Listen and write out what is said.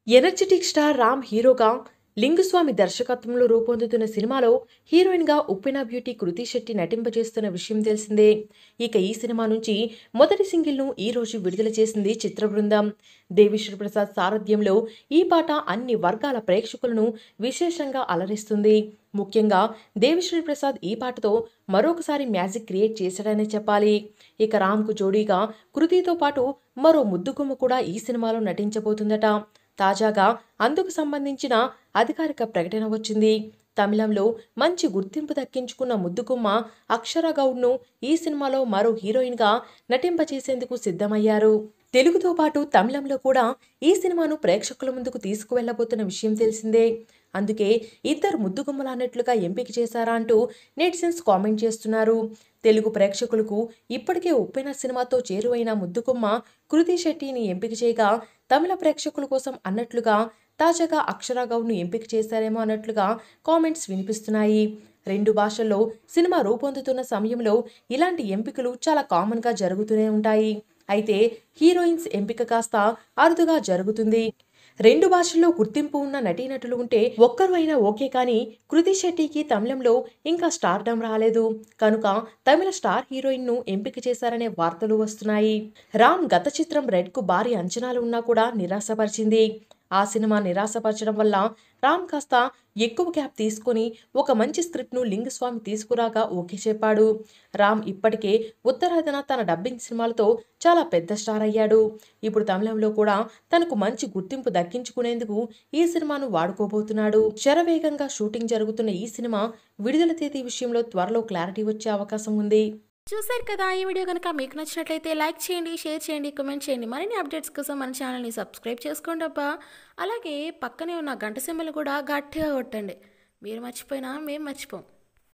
energetic star Ram హీరోగా లింగుస్వామి దర్శకత్వంలో రూపొందుతున్న సినిమాలో హీరోయిన్గా ఉప్పెన బ్యూటీ కృతి శెట్టి నటింపజేస్తున్న విషయం తెలిసిందే ఇక ఈ సినిమా నుంచి మొదటి సింగిల్ను ఈ రోజు విడుదల చేసింది చిత్ర బృందం దేవిశ్రీ ప్రసాద్ సారథ్యంలో ఈ పాట అన్ని వర్గాల ప్రేక్షకులను విశేషంగా అలరిస్తుంది ముఖ్యంగా దేవిశ్రీ ప్రసాద్ ఈ పాటతో మరొకసారి మ్యాజిక్ క్రియేట్ చేశాడనే చెప్పాలి ఇక రామ్కు జోడీగా కృతితో పాటు మరో ముద్దుగుమ్మ కూడా ఈ సినిమాలో నటించబోతుందట తాజాగా అందుకు సంబంధించిన అధికారిక ప్రకటన వచ్చింది తమిళంలో మంచి గుర్తింపు దక్కించుకున్న ముద్దుగుమ్మ అక్షర గౌడ్ను ఈ సినిమాలో మరో హీరోయిన్గా నటింపచేసేందుకు సిద్ధమయ్యారు తెలుగుతో పాటు తమిళంలో కూడా ఈ సినిమాను ప్రేక్షకుల ముందుకు తీసుకువెళ్లబోతున్న విషయం తెలిసిందే అందుకే ఇద్దరు ముద్దుగుమ్మలు అన్నట్లుగా ఎంపిక చేశారా అంటూ నెటిజన్స్ కామెంట్ చేస్తున్నారు తెలుగు ప్రేక్షకులకు ఇప్పటికే ఉప్పెన సినిమాతో చేరువైన ముద్దుగుమ్మ కృతి శెట్టిని ఎంపిక చేయగా తమిళ ప్రేక్షకుల కోసం అన్నట్లుగా తాజాగా అక్షరా గౌడ్ను ఎంపిక చేశారేమో అన్నట్లుగా కామెంట్స్ వినిపిస్తున్నాయి రెండు భాషల్లో సినిమా రూపొందుతున్న సమయంలో ఇలాంటి ఎంపికలు చాలా కామన్గా జరుగుతూనే ఉంటాయి అయితే హీరోయిన్స్ ఎంపిక కాస్త అరుదుగా జరుగుతుంది రెండు భాషల్లో గుర్తింపు ఉన్న నటీనటులు ఉంటే ఒక్కరు అయినా ఓకే కానీ కృతి శెట్టికి తమిళంలో ఇంకా స్టార్డమ్ రాలేదు కనుక తమిళ స్టార్ హీరోయిన్ ను ఎంపిక చేశారనే వార్తలు వస్తున్నాయి రామ్ గత చిత్రం రెడ్ కు భారీ అంచనాలు ఉన్నా కూడా నిరాశపరిచింది ఆ సినిమా నిరాశపరచడం వల్ల రామ్ కాస్త ఎక్కువ గ్యాప్ తీసుకొని ఒక మంచి స్క్రిప్ట్ను లింగస్వామి తీసుకురాగా ఓకే చెప్పాడు రామ్ ఇప్పటికే ఉత్తరాదిన తన డబ్బింగ్ సినిమాలతో చాలా పెద్ద స్టార్ అయ్యాడు ఇప్పుడు తమిళంలో కూడా తనకు మంచి గుర్తింపు దక్కించుకునేందుకు ఈ సినిమాను వాడుకోబోతున్నాడు శరవేగంగా షూటింగ్ జరుగుతున్న ఈ సినిమా విడుదల తేదీ విషయంలో త్వరలో క్లారిటీ వచ్చే అవకాశం ఉంది చూసారు కదా ఈ వీడియో కనుక మీకు నచ్చినట్లయితే లైక్ చేయండి షేర్ చేయండి కామెంట్ చేయండి మరిన్ని అప్డేట్స్ కోసం మన ఛానల్ని సబ్స్క్రైబ్ చేసుకోండి అబ్బా అలాగే పక్కనే ఉన్న గంట సింబల్ కూడా గట్టిగా కొట్టండి మీరు మర్చిపోయినా మేము మర్చిపోం